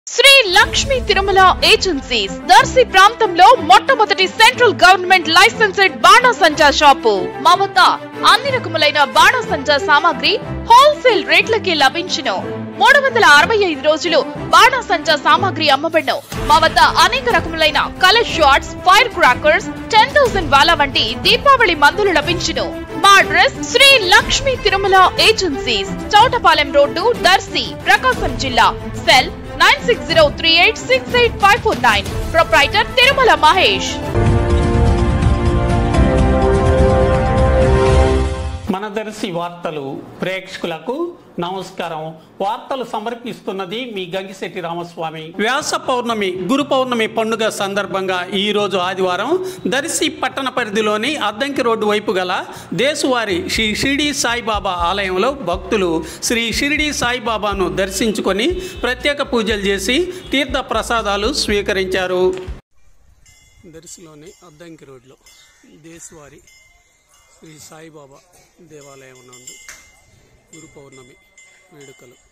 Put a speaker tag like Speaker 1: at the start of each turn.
Speaker 1: Shri Lakshmi Tirumala agencies Darsi ప్రాంతంలో మొట్టమొదటి central government licensed బాణాసంచా షాపు మా వద్ద అన్ని రకములైన బాణాసంచా సామాగ్రి హోల్సేల్ రేట్లకి లభించును మూడు వందల అరవై ఐదు రోజులు బాణాసంచా సామాగ్రి అమ్మబడును మా వద్ద అనేక రకములైన colour shots fire crackers ten thousand వాలా వంటి దీపావళి మందులు లభించును మా address Shri Lakshmi Tirumala agencies Chowtapalem road Darsi Prakasam జిల్లా cell nine six zero three eight six eight five four nine proprietor Tirumala Mahesh
Speaker 2: మన దర్శి వార్తలు ప్రేక్షకులకు నమస్కారం వార్తలు సమర్పిస్తున్నది మీ గంగిశెట్టి రామస్వామి వ్యాస పౌర్ణమి గురు పౌర్ణమి పండుగ సందర్భంగా ఈ రోజు ఆదివారం దర్శి పట్టణ పరిధిలోని అద్దంకి రోడ్డు వైపు గల దేశవారి శ్రీ షిరిడి సాయిబాబా ఆలయంలో భక్తులు శ్రీ షిరిడి సాయిబాబాను దర్శించుకొని ప్రత్యేక పూజలు చేసి తీర్థ ప్రసాదాలు స్వీకరించారు దర్శిలోని అద్దంకి రోడ్లో దేశవారి శ్రీ సాయిబాబా దేవాలయం నందు గురు పౌర్ణమి వేడుకలు